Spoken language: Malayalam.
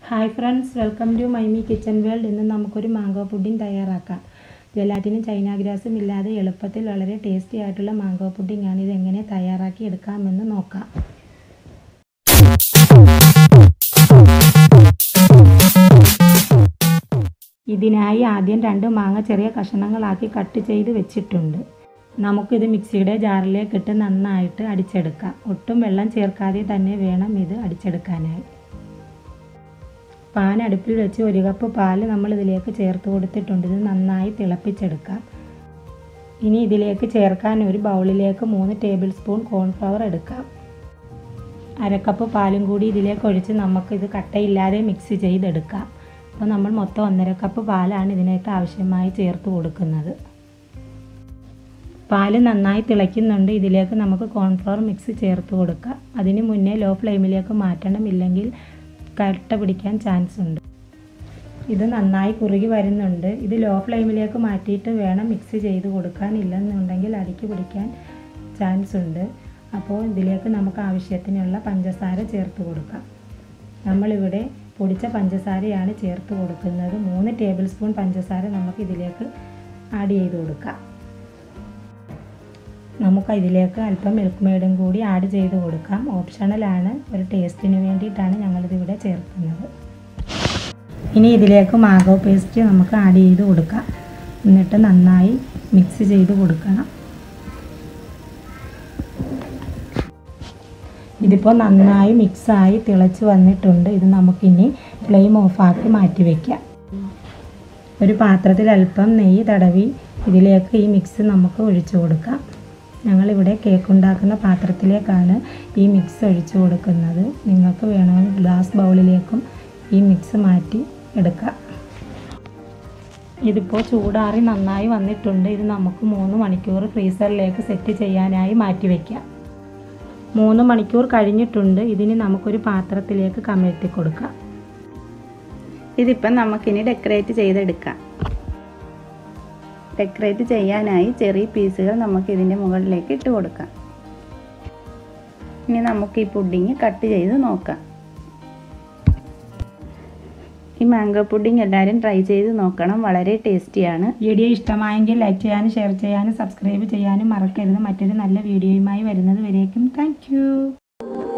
ഹായ് ഫ്രണ്ട്സ് വെൽക്കം ടു മൈമി കിച്ചൺ വേൾഡ് ഇന്ന് നമുക്കൊരു മാംഗോ പുഡിംഗ് തയ്യാറാക്കാം ജലാറ്റിനും ചൈന ഗ്രാസും ഇല്ലാതെ എളുപ്പത്തിൽ വളരെ ടേസ്റ്റി ആയിട്ടുള്ള മാംഗോ പുഡിംഗ് ആണ് ഇത് എങ്ങനെ തയ്യാറാക്കി എടുക്കാമെന്ന് നോക്കാം ഇതിനായി ആദ്യം രണ്ട് മാങ്ങ ചെറിയ കഷണങ്ങളാക്കി കട്ട് ചെയ്ത് വെച്ചിട്ടുണ്ട് നമുക്കിത് മിക്സിയുടെ ജാറിലേക്ക് ഇട്ട് നന്നായിട്ട് അടിച്ചെടുക്കാം ഒട്ടും വെള്ളം ചേർക്കാതെ തന്നെ വേണം ഇത് അടിച്ചെടുക്കാനായി പാൻ അടുപ്പിൽ വെച്ച് ഒരു കപ്പ് പാല് നമ്മൾ ഇതിലേക്ക് ചേർത്ത് കൊടുത്തിട്ടുണ്ട് ഇത് നന്നായി തിളപ്പിച്ചെടുക്കാം ഇനി ഇതിലേക്ക് ചേർക്കാൻ ഒരു ബൗളിലേക്ക് മൂന്ന് ടേബിൾ സ്പൂൺ കോൺഫ്ലവർ എടുക്കാം അരക്കപ്പ് പാലും കൂടി ഇതിലേക്ക് ഒഴിച്ച് നമുക്കിത് കട്ടയില്ലാതെ മിക്സ് ചെയ്തെടുക്കാം അപ്പോൾ നമ്മൾ മൊത്തം ഒന്നര കപ്പ് പാലാണ് ഇതിലേക്ക് ആവശ്യമായി ചേർത്ത് കൊടുക്കുന്നത് പാല് നന്നായി തിളയ്ക്കുന്നുണ്ട് ഇതിലേക്ക് നമുക്ക് കോൺഫ്ലവർ മിക്സ് ചേർത്ത് കൊടുക്കാം അതിന് മുന്നേ ലോ ഫ്ലെയിമിലേക്ക് മാറ്റണം ഇല്ലെങ്കിൽ കട്ട പിടിക്കാൻ ചാൻസ് ഉണ്ട് ഇത് നന്നായി കുറുകി വരുന്നുണ്ട് ഇത് ലോ ഫ്ലെയിമിലേക്ക് മാറ്റിയിട്ട് വേണം മിക്സ് ചെയ്ത് കൊടുക്കാൻ ഇല്ലെന്നുണ്ടെങ്കിൽ അടിക്ക് പിടിക്കാൻ ചാൻസ് ഉണ്ട് അപ്പോൾ ഇതിലേക്ക് നമുക്ക് ആവശ്യത്തിനുള്ള പഞ്ചസാര ചേർത്ത് കൊടുക്കാം നമ്മളിവിടെ പൊടിച്ച പഞ്ചസാരയാണ് ചേർത്ത് കൊടുക്കുന്നത് മൂന്ന് ടേബിൾ സ്പൂൺ പഞ്ചസാര നമുക്ക് ഇതിലേക്ക് ആഡ് ചെയ്ത് കൊടുക്കാം നമുക്ക് ഇതിലേക്ക് അല്പം മിൽക്ക് മെയ്ഡും കൂടി ആഡ് ചെയ്ത് കൊടുക്കാം ഓപ്ഷണലാണ് ഒരു ടേസ്റ്റിന് വേണ്ടിയിട്ടാണ് ഞങ്ങളിതിവിടെ ചേർക്കുന്നത് ഇനി ഇതിലേക്ക് മാംഗോ പേസ്റ്റ് നമുക്ക് ആഡ് ചെയ്ത് കൊടുക്കാം എന്നിട്ട് നന്നായി മിക്സ് ചെയ്ത് കൊടുക്കണം ഇതിപ്പോൾ നന്നായി മിക്സായി തിളച്ച് വന്നിട്ടുണ്ട് ഇത് നമുക്കിനി ഫ്ലെയിം ഓഫാക്കി മാറ്റി വയ്ക്കാം ഒരു പാത്രത്തിൽ അല്പം നെയ്യ് തടവി ഇതിലേക്ക് ഈ മിക്സ് നമുക്ക് ഒഴിച്ചു കൊടുക്കാം ഞങ്ങളിവിടെ കേക്ക് ഉണ്ടാക്കുന്ന പാത്രത്തിലേക്കാണ് ഈ മിക്സ് ഒഴിച്ചു കൊടുക്കുന്നത് നിങ്ങൾക്ക് വേണമെങ്കിൽ ഗ്ലാസ് ബൗളിലേക്കും ഈ മിക്സ് മാറ്റി എടുക്കാം ഇതിപ്പോൾ ചൂടാറി നന്നായി വന്നിട്ടുണ്ട് ഇത് നമുക്ക് മൂന്ന് മണിക്കൂർ ഫ്രീസറിലേക്ക് സെറ്റ് ചെയ്യാനായി മാറ്റി വയ്ക്കാം മൂന്ന് മണിക്കൂർ കഴിഞ്ഞിട്ടുണ്ട് ഇതിന് നമുക്കൊരു പാത്രത്തിലേക്ക് കമഴ്ത്തി കൊടുക്കാം ഇതിപ്പം നമുക്കിനി ഡെക്കറേറ്റ് ചെയ്തെടുക്കാം ഡെക്കറേറ്റ് ചെയ്യാനായി ചെറിയ പീസുകൾ നമുക്ക് ഇതിൻ്റെ മുകളിലേക്ക് ഇട്ട് കൊടുക്കാം ഇനി നമുക്ക് ഈ പുഡിങ് കട്ട് ചെയ്ത് നോക്കാം ഈ മാംഗോ പുഡിങ് എല്ലാവരും ട്രൈ ചെയ്ത് നോക്കണം വളരെ ടേസ്റ്റിയാണ് വീഡിയോ ഇഷ്ടമായെങ്കിൽ ലൈക്ക് ചെയ്യാനും ഷെയർ ചെയ്യാനും സബ്സ്ക്രൈബ് ചെയ്യാനും മറക്കരുത് മറ്റൊരു നല്ല വീഡിയോയുമായി വരുന്നത് വരേക്കും താങ്ക്